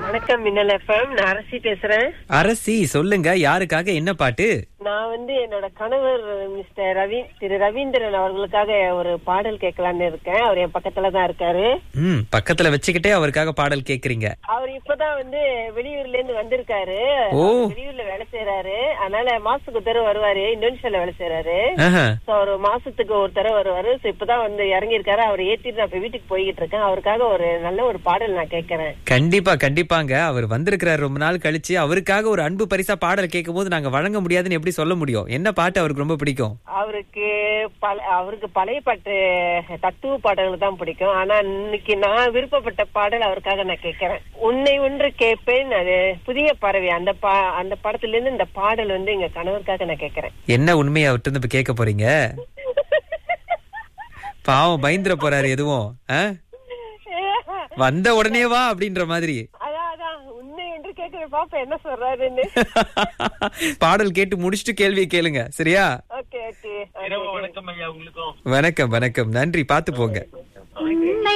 வணக்கம் மின்னல் எஃப்எம் நான் அரசி பேசுறேன் அரசி சொல்லுங்க யாருக்காக என்ன பாட்டு நான் வந்து என்னோட கணவர் மிஸ்டர் ரவி திரு ரவீந்திரன் அவர்களுக்காக ஒரு பாடல் கேட்கலான்னு இருக்கேன் அவர் என் பக்கத்துல தான் இருக்காரு ம் பக்கத்துல வச்சுக்கிட்டே அவருக்காக பாடல் கேக்குறீங்க அவர் இப்பதான் வந்து வெளியூர்ல இருந்து வந்திருக்காரு ஓ. அவர் வெளியூர்ல வேலை செய்யறாரு அதனால மாசத்துக்கு ஒரு தடவை வருவாரு இந்தோனேஷியால வேலை செய்யறாரு ஆஹா. சோ ஒரு மாசத்துக்கு ஒரு தடவை வருவாரு சோ இப்பதான் வந்து இறங்கி இருக்காரு அவர் ஏத்திட்டு நான் இப்ப வீட்டுக்கு போய்கிட்டு இருக்கேன் அவருக்காக ஒரு நல்ல ஒரு பாடல் நான் கேட்கறேன் கண்டிப்பா கண்டிப்பாங்க அவர் வந்திருக்கிறார் ரொம்ப நாள் கழிச்சு அவருக்காக ஒரு அன்பு பரிசா பாடல் கேட்கும் போது நாங்க வழங்க முடியாதுன்னு எப்படி சொல்ல முடியும் என்ன பாட்டு அவருக்கு ரொம்ப பிடிக்கும் அவருக்கு பல அவருக்கு பழைய பாட்டு தத்துவ பாடல்கள் தான் பிடிக்கும் ஆனா இன்னைக்கு நான் விருப்பப்பட்ட பாடல் அவருக்காக நான் கேட்கறேன் உன்னை ஒன்று கேட்பேன் அது புதிய பறவை அந்த பா அந்த படத்துல இருந்து இந்த பாடல் வந்து எங்க கணவருக்காக நான் கேட்கறேன் என்ன உண்மையை அவர்கிட்ட இருந்து இப்ப கேட்க போறீங்க பாவம் பயந்துட போறாரு எதுவும் ஆ? வந்த உடனே வா அப்படின்ற மாதிரி அதான் அதான் உன்னை ஒன்று கேட்கிற பாப்பா என்ன சொல்றாருன்னு பாடல் கேட்டு முடிச்சுட்டு கேள்வியை கேளுங்க சரியா ஓகே ஓகே வணக்கம் வணக்கம் நன்றி பாத்து போங்க